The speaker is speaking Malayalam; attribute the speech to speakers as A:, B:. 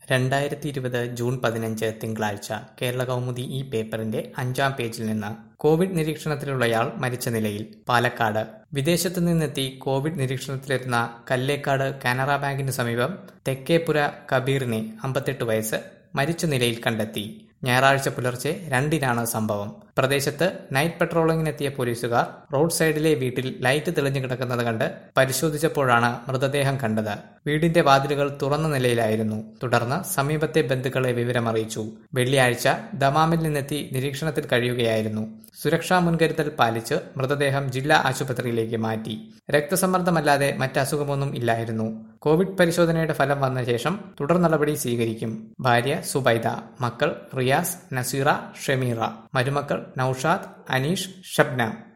A: രണ്ടായിരത്തി ഇരുപത് ജൂൺ പതിനഞ്ച് തിങ്കളാഴ്ച കേരളകൗമുദി ഈ പേപ്പറിന്റെ അഞ്ചാം പേജിൽ നിന്ന് കോവിഡ് നിരീക്ഷണത്തിലുള്ളയാൾ മരിച്ച നിലയിൽ പാലക്കാട് വിദേശത്തു നിന്നെത്തി കോവിഡ് നിരീക്ഷണത്തിലിരുന്ന കല്ലേക്കാട് കാനറ ബാങ്കിന് സമീപം തെക്കേപ്പുര കബീറിനെ അമ്പത്തെട്ട് വയസ്സ് മരിച്ച നിലയിൽ കണ്ടെത്തി ഞായറാഴ്ച പുലർച്ചെ രണ്ടിനാണ് സംഭവം പ്രദേശത്ത് നൈറ്റ് പെട്രോളിംഗിനെത്തിയ പോലീസുകാർ റോഡ് സൈഡിലെ വീട്ടിൽ ലൈറ്റ് തെളിഞ്ഞു കിടക്കുന്നത് കണ്ട് പരിശോധിച്ചപ്പോഴാണ് മൃതദേഹം കണ്ടത് വീടിന്റെ വാതിലുകൾ തുറന്ന നിലയിലായിരുന്നു തുടർന്ന് സമീപത്തെ ബന്ധുക്കളെ വിവരമറിയിച്ചു വെള്ളിയാഴ്ച ദമാമിൽ നിന്നെത്തി നിരീക്ഷണത്തിൽ കഴിയുകയായിരുന്നു സുരക്ഷാ മുൻകരുതൽ പാലിച്ച് മൃതദേഹം ജില്ലാ ആശുപത്രിയിലേക്ക് മാറ്റി രക്തസമ്മർദ്ദമല്ലാതെ മറ്റസുഖമൊന്നും ഇല്ലായിരുന്നു കോവിഡ് പരിശോധനയുടെ ഫലം വന്ന ശേഷം തുടർ നടപടി സ്വീകരിക്കും ഭാര്യ സുബൈദ മക്കൾ റിയാസ് നസീറ ഷമീറ മരുമക്കൾ നൌഷാദ് അനീഷ് ഷബ്ന